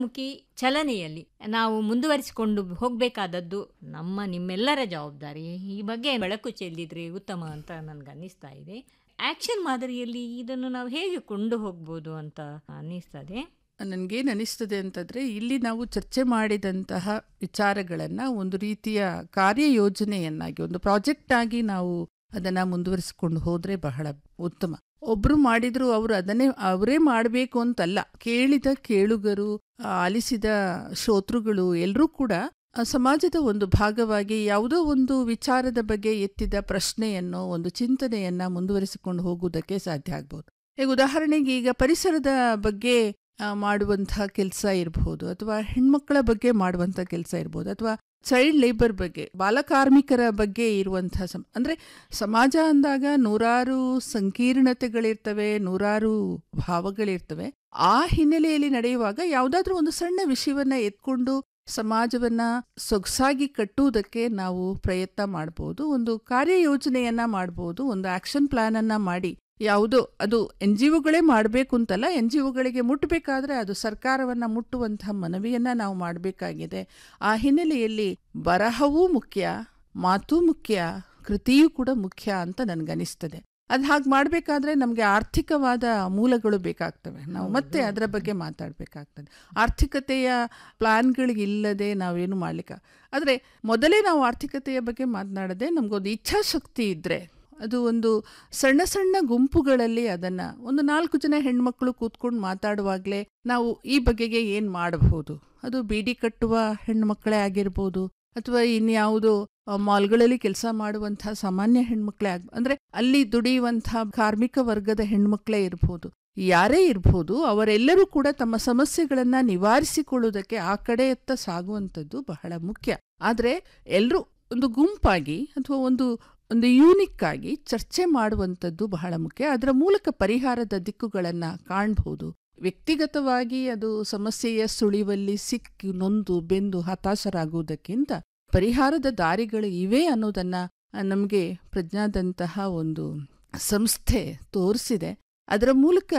ಮುಖಿ ಚಲನೆಯಲ್ಲಿ ನಾವು ಮುಂದುವರಿಸಿಕೊಂಡು ಹೋಗಬೇಕಾದದ್ದು ನಮ್ಮ ನಿಮ್ಮೆಲ್ಲರ ಜವಾಬ್ದಾರಿ ಈ ಬಗ್ಗೆ ಬೆಳಕು ಚೆಲ್ಲಿದ್ರೆ ಉತ್ತಮ ಅಂತ ನನಗೆ ಅನ್ನಿಸ್ತಾ ಇದೆ ಆಕ್ಷನ್ ಮಾದರಿಯಲ್ಲಿ ಇದನ್ನು ನಾವು ಹೇಗೆ ಕೊಂಡು ಹೋಗ್ಬೋದು ಅಂತ ಅನ್ನಿಸ್ತದೆ ನನಗೇನು ಅನಿಸ್ತದೆ ಅಂತಂದರೆ ಇಲ್ಲಿ ನಾವು ಚರ್ಚೆ ಮಾಡಿದಂತಹ ವಿಚಾರಗಳನ್ನು ಒಂದು ರೀತಿಯ ಕಾರ್ಯಯೋಜನೆಯನ್ನಾಗಿ ಒಂದು ಪ್ರಾಜೆಕ್ಟ್ ಆಗಿ ನಾವು ಅದನ್ನು ಮುಂದುವರಿಸಿಕೊಂಡು ಹೋದರೆ ಬಹಳ ಉತ್ತಮ ಒಬ್ರು ಮಾಡಿದ್ರು ಅವರು ಅದನ್ನೇ ಅವರೇ ಮಾಡಬೇಕು ಅಂತಲ್ಲ ಕೇಳಿದ ಕೇಳುಗರು ಆ, ಆಲಿಸಿದ ಶ್ರೋತೃಗಳು ಎಲ್ಲರೂ ಕೂಡ ಆ, ಸಮಾಜದ ಒಂದು ಭಾಗವಾಗಿ ಯಾವುದೋ ಒಂದು ವಿಚಾರದ ಬಗ್ಗೆ ಎತ್ತಿದ ಪ್ರಶ್ನೆಯನ್ನು ಒಂದು ಚಿಂತನೆಯನ್ನ ಮುಂದುವರಿಸಿಕೊಂಡು ಹೋಗುವುದಕ್ಕೆ ಸಾಧ್ಯ ಆಗ್ಬೋದು ಈಗ ಉದಾಹರಣೆಗೆ ಈಗ ಪರಿಸರದ ಬಗ್ಗೆ ಆ, ಮಾಡುವಂತಹ ಕೆಲಸ ಇರಬಹುದು ಅಥವಾ ಹೆಣ್ಮಕ್ಕಳ ಬಗ್ಗೆ ಮಾಡುವಂಥ ಕೆಲಸ ಇರ್ಬೋದು ಅಥವಾ ಚೈಲ್ಡ್ ಲೇಬರ್ ಬಗ್ಗೆ ಬಾಲಕಾರ್ಮಿಕರ ಬಗ್ಗೆ ಇರುವಂತಹ ಸಮ ಅಂದರೆ ಸಮಾಜ ಅಂದಾಗ ನೂರಾರು ಸಂಕೀರ್ಣತೆಗಳಿರ್ತವೆ ನೂರಾರು ಭಾವಗಳಿರ್ತವೆ ಆ ಹಿನ್ನೆಲೆಯಲ್ಲಿ ನಡೆಯುವಾಗ ಯಾವುದಾದ್ರೂ ಒಂದು ಸಣ್ಣ ವಿಷಯವನ್ನ ಎತ್ಕೊಂಡು ಸಮಾಜವನ್ನ ಸೊಗಸಾಗಿ ಕಟ್ಟುವುದಕ್ಕೆ ನಾವು ಪ್ರಯತ್ನ ಮಾಡಬಹುದು ಒಂದು ಕಾರ್ಯಯೋಜನೆಯನ್ನ ಮಾಡಬಹುದು ಒಂದು ಆಕ್ಷನ್ ಪ್ಲಾನ್ ಅನ್ನ ಮಾಡಿ ಯಾವುದೋ ಅದು ಎನ್ ಜಿ ಒಗಳೇ ಮಾಡಬೇಕು ಅಂತಲ್ಲ ಎನ್ ಜಿ ಒಗಳಿಗೆ ಮುಟ್ಟಬೇಕಾದ್ರೆ ಅದು ಸರ್ಕಾರವನ್ನ ಮುಟ್ಟುವಂತಹ ಮನವಿಯನ್ನ ನಾವು ಮಾಡಬೇಕಾಗಿದೆ ಆ ಹಿನ್ನೆಲೆಯಲ್ಲಿ ಬರಹವೂ ಮುಖ್ಯ ಮಾತು ಮುಖ್ಯ ಕೃತಿಯೂ ಕೂಡ ಮುಖ್ಯ ಅಂತ ನನಗನಿಸ್ತದೆ ಅದು ಹಾಗೆ ಮಾಡಬೇಕಾದ್ರೆ ನಮಗೆ ಆರ್ಥಿಕವಾದ ಮೂಲಗಳು ಬೇಕಾಗ್ತವೆ ನಾವು ಮತ್ತೆ ಅದರ ಬಗ್ಗೆ ಮಾತಾಡಬೇಕಾಗ್ತದೆ ಆರ್ಥಿಕತೆಯ ಪ್ಲಾನ್ಗಳಿಲ್ಲದೆ ನಾವೇನು ಮಾಡ್ಲಿಕ್ಕೆ ಆದರೆ ಮೊದಲೇ ನಾವು ಆರ್ಥಿಕತೆಯ ಬಗ್ಗೆ ಮಾತನಾಡದೆ ನಮಗೊಂದು ಇಚ್ಛಾಶಕ್ತಿ ಇದ್ದರೆ ಅದು ಒಂದು ಸಣ್ಣ ಸಣ್ಣ ಗುಂಪುಗಳಲ್ಲಿ ಅದನ್ನ ಒಂದು ನಾಲ್ಕು ಜನ ಹೆಣ್ಮಕ್ಳು ಕೂತ್ಕೊಂಡು ಮಾತಾಡುವಾಗಲೇ ನಾವು ಈ ಬಗೆಗೆ ಏನು ಮಾಡಬಹುದು ಅದು ಬೀಡಿ ಕಟ್ಟುವ ಹೆಣ್ಮಕ್ಳೇ ಆಗಿರ್ಬೋದು ಅಥವಾ ಇನ್ಯಾವುದೋ ಆ, ಮಾಲ್ಗಳಲ್ಲಿ ಕೆಲಸ ಮಾಡುವಂತಹ ಸಾಮಾನ್ಯ ಹೆಣ್ಮಕ್ಳೇ ಆಗ್ ಅಂದ್ರೆ ಅಲ್ಲಿ ದುಡಿಯುವಂತಹ ಕಾರ್ಮಿಕ ವರ್ಗದ ಹೆಣ್ಮಕ್ಳೇ ಇರ್ಬೋದು ಯಾರೇ ಇರ್ಬೋದು ಅವರೆಲ್ಲರೂ ಕೂಡ ತಮ್ಮ ಸಮಸ್ಯೆಗಳನ್ನ ನಿವಾರಿಸಿಕೊಳ್ಳುವುದಕ್ಕೆ ಆ ಕಡೆಯತ್ತ ಸಾಗುವಂಥದ್ದು ಬಹಳ ಮುಖ್ಯ ಆದ್ರೆ ಎಲ್ಲರೂ ಒಂದು ಗುಂಪಾಗಿ ಅಥವಾ ಒಂದು ಒಂದು ಯೂನಿಕ್ ಆಗಿ ಚರ್ಚೆ ಮಾಡುವಂಥದ್ದು ಬಹಳ ಮುಖ್ಯ ಅದರ ಮೂಲಕ ಪರಿಹಾರದ ದಿಕ್ಕುಗಳನ್ನ ಕಾಣಬಹುದು ವ್ಯಕ್ತಿಗತವಾಗಿ ಅದು ಸಮಸ್ಯೆಯ ಸುಳಿವಲ್ಲಿ ಸಿಕ್ಕಿ ನೊಂದು ಬೆಂದು ಹತಾಶರಾಗುವುದಕ್ಕಿಂತ ಪರಿಹಾರದ ದಾರಿಗಳು ಇವೆ ಅನ್ನೋದನ್ನ ನಮಗೆ ಪ್ರಜ್ಞಾದಂತಹ ಒಂದು ಸಂಸ್ಥೆ ತೋರಿಸಿದೆ ಅದರ ಮೂಲಕ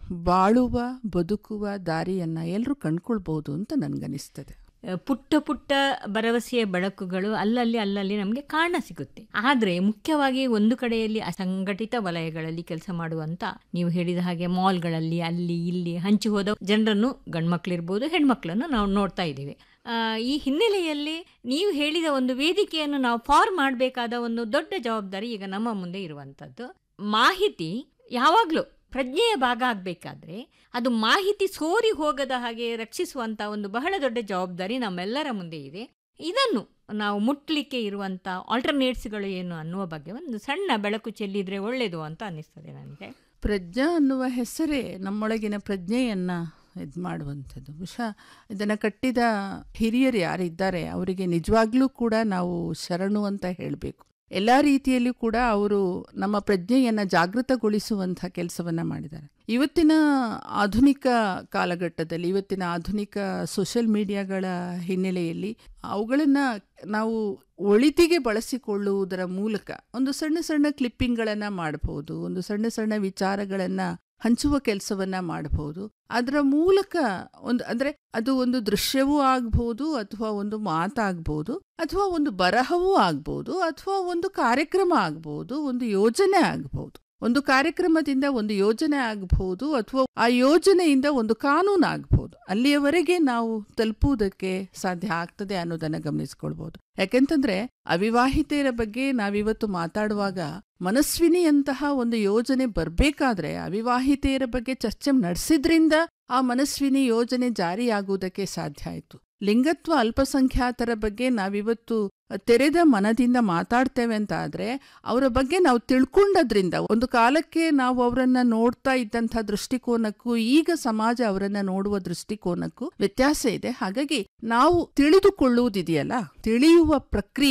ಬಾಳುವ ಬದುಕುವ ದಾರಿಯನ್ನ ಎಲ್ಲರೂ ಕಂಡ್ಕೊಳ್ಬಹುದು ಅಂತ ನನ್ಗನಿಸ್ತದೆ ಪುಟ್ಟ ಪುಟ್ಟ ಭರವಸೆಯ ಬೆಳಕುಗಳು ಅಲ್ಲಲ್ಲಿ ಅಲ್ಲಲ್ಲಿ ನಮಗೆ ಕಾಣ ಸಿಗುತ್ತೆ ಆದರೆ ಮುಖ್ಯವಾಗಿ ಒಂದು ಕಡೆಯಲ್ಲಿ ಅಸಂಘಟಿತ ವಲಯಗಳಲ್ಲಿ ಕೆಲಸ ಮಾಡುವಂತ ನೀವು ಹೇಳಿದ ಹಾಗೆ ಮಾಲ್ಗಳಲ್ಲಿ ಅಲ್ಲಿ ಇಲ್ಲಿ ಹಂಚಿ ಹೋದ ಜನರನ್ನು ಗಂಡ್ಮಕ್ಳಿರ್ಬೋದು ಹೆಣ್ಮಕ್ಳನ್ನು ನಾವು ನೋಡ್ತಾ ಇದ್ದೀವಿ ಆ, ಈ ಹಿನ್ನೆಲೆಯಲ್ಲಿ ನೀವು ಹೇಳಿದ ಒಂದು ವೇದಿಕೆಯನ್ನು ನಾವು ಫಾರ್ಮ್ ಮಾಡಬೇಕಾದ ಒಂದು ದೊಡ್ಡ ಜವಾಬ್ದಾರಿ ಈಗ ನಮ್ಮ ಮುಂದೆ ಇರುವಂಥದ್ದು ಮಾಹಿತಿ ಯಾವಾಗಲೂ ಪ್ರಜ್ಞೆಯ ಭಾಗ ಆಗಬೇಕಾದ್ರೆ ಅದು ಮಾಹಿತಿ ಸೋರಿ ಹೋಗದ ಹಾಗೆ ರಕ್ಷಿಸುವಂತ ಒಂದು ಬಹಳ ದೊಡ್ಡ ಜವಾಬ್ದಾರಿ ನಮ್ಮೆಲ್ಲರ ಮುಂದೆ ಇದೆ ಇದನ್ನು ನಾವು ಮುಟ್ಲಿಕ್ಕೆ ಇರುವಂತ ಆಲ್ಟರ್ನೇಟ್ಸ್ಗಳು ಏನು ಅನ್ನುವ ಬಗ್ಗೆ ಒಂದು ಸಣ್ಣ ಬೆಳಕು ಚೆಲ್ಲಿದ್ರೆ ಒಳ್ಳೆಯದು ಅಂತ ಅನ್ನಿಸ್ತದೆ ನನಗೆ ಪ್ರಜ್ಞಾ ಅನ್ನುವ ಹೆಸರೇ ನಮ್ಮೊಳಗಿನ ಪ್ರಜ್ಞೆಯನ್ನ ಇದು ಮಾಡುವಂಥದ್ದು ಬಹುಶಃ ಇದನ್ನು ಕಟ್ಟಿದ ಹಿರಿಯರು ಯಾರಿದ್ದಾರೆ ಅವರಿಗೆ ನಿಜವಾಗ್ಲೂ ಕೂಡ ನಾವು ಶರಣು ಅಂತ ಹೇಳಬೇಕು ಎಲ್ಲ ರೀತಿಯಲ್ಲೂ ಕೂಡ ಅವರು ನಮ್ಮ ಪ್ರಜ್ಞೆಯನ್ನ ಜಾಗೃತಗೊಳಿಸುವಂಥ ಕೆಲಸವನ್ನ ಮಾಡಿದ್ದಾರೆ ಇವತ್ತಿನ ಆಧುನಿಕ ಕಾಲಘಟ್ಟದಲ್ಲಿ ಇವತ್ತಿನ ಆಧುನಿಕ ಸೋಷಿಯಲ್ ಮೀಡಿಯಾಗಳ ಹಿನ್ನೆಲೆಯಲ್ಲಿ ಅವುಗಳನ್ನ ನಾವು ಒಳಿತಿಗೆ ಬಳಸಿಕೊಳ್ಳುವುದರ ಮೂಲಕ ಒಂದು ಸಣ್ಣ ಸಣ್ಣ ಕ್ಲಿಪ್ಪಿಂಗ್ಗಳನ್ನು ಮಾಡಬಹುದು ಒಂದು ಸಣ್ಣ ಸಣ್ಣ ವಿಚಾರಗಳನ್ನು ಹಂಚುವ ಕೆಲಸವನ್ನ ಮಾಡಬಹುದು ಅದರ ಮೂಲಕ ಒಂದು ಅಂದ್ರೆ ಅದು ಒಂದು ದೃಶ್ಯವೂ ಆಗ್ಬಹುದು ಅಥವಾ ಒಂದು ಮಾತಾಗ್ಬಹುದು ಅಥವಾ ಒಂದು ಬರಹವೂ ಆಗ್ಬಹುದು ಅಥವಾ ಒಂದು ಕಾರ್ಯಕ್ರಮ ಆಗ್ಬಹುದು ಒಂದು ಯೋಜನೆ ಆಗ್ಬಹುದು ಒಂದು ಕಾರ್ಯಕ್ರಮದಿಂದ ಒಂದು ಯೋಜನೆ ಆಗಬಹುದು ಅಥವಾ ಆ ಯೋಜನೆಯಿಂದ ಒಂದು ಕಾನೂನು ಆಗಬಹುದು ಅಲ್ಲಿಯವರೆಗೆ ನಾವು ತಲುಪುವುದಕ್ಕೆ ಸಾಧ್ಯ ಆಗ್ತದೆ ಅನ್ನೋದನ್ನ ಗಮನಿಸ್ಕೊಳ್ಬಹುದು ಯಾಕೆಂತಂದ್ರೆ ಅವಿವಾಹಿತೆಯರ ಬಗ್ಗೆ ನಾವಿವತ್ತು ಮಾತಾಡುವಾಗ ಮನಸ್ವಿನಿಯಂತಹ ಒಂದು ಯೋಜನೆ ಬರಬೇಕಾದ್ರೆ ಅವಿವಾಹಿತೆಯರ ಬಗ್ಗೆ ಚರ್ಚೆ ನಡೆಸಿದ್ರಿಂದ ಆ ಮನಸ್ವಿನಿ ಯೋಜನೆ ಜಾರಿಯಾಗುವುದಕ್ಕೆ ಸಾಧ್ಯ ಆಯಿತು ಲಿಂಗತ್ವ ಅಲ್ಪಸಂಖ್ಯಾತರ ಬಗ್ಗೆ ನಾವಿವತ್ತು ತೆರೆದ ಮನದಿಂದ ಮಾತಾಡ್ತೇವೆ ಅಂತ ಆದ್ರೆ ಅವರ ಬಗ್ಗೆ ನಾವು ತಿಳ್ಕೊಂಡದ್ರಿಂದ ಒಂದು ಕಾಲಕ್ಕೆ ನಾವು ಅವರನ್ನ ನೋಡ್ತಾ ಇದ್ದಂಥ ದೃಷ್ಟಿಕೋನಕ್ಕೂ ಈಗ ಸಮಾಜ ಅವರನ್ನ ನೋಡುವ ದೃಷ್ಟಿಕೋನಕ್ಕೂ ವ್ಯತ್ಯಾಸ ಇದೆ ಹಾಗಾಗಿ ನಾವು ತಿಳಿದುಕೊಳ್ಳುವುದಿದೆಯಲ್ಲ ತಿಳಿಯುವ ಪ್ರಕ್ರಿಯೆ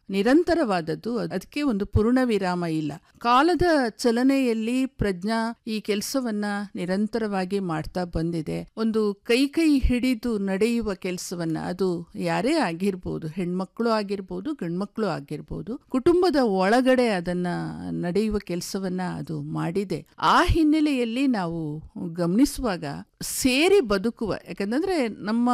ನಿರಂತರವಾದದ್ದು ಅದಕ್ಕೆ ಒಂದು ಪೂರ್ಣ ವಿರಾಮ ಇಲ್ಲ ಕಾಲದ ಚಲನೆಯಲ್ಲಿ ಪ್ರಜ್ಞಾ ಈ ಕೆಲಸವನ್ನ ನಿರಂತರವಾಗಿ ಮಾಡ್ತಾ ಬಂದಿದೆ ಒಂದು ಕೈ ಕೈ ಹಿಡಿದು ನಡೆಯುವ ಕೆಲಸವನ್ನ ಅದು ಯಾರೇ ಆಗಿರ್ಬೋದು ಹೆಣ್ಮಕ್ಳು ಆಗಿರ್ಬೋದು ಗಂಡ್ಮಕ್ಳು ಆಗಿರ್ಬೋದು ಕುಟುಂಬದ ಒಳಗಡೆ ಅದನ್ನ ನಡೆಯುವ ಕೆಲಸವನ್ನ ಅದು ಮಾಡಿದೆ ಆ ಹಿನ್ನೆಲೆಯಲ್ಲಿ ನಾವು ಗಮನಿಸುವಾಗ ಸೇರಿ ಬದುಕುವ ಯಾಕಂದ್ರೆ ನಮ್ಮ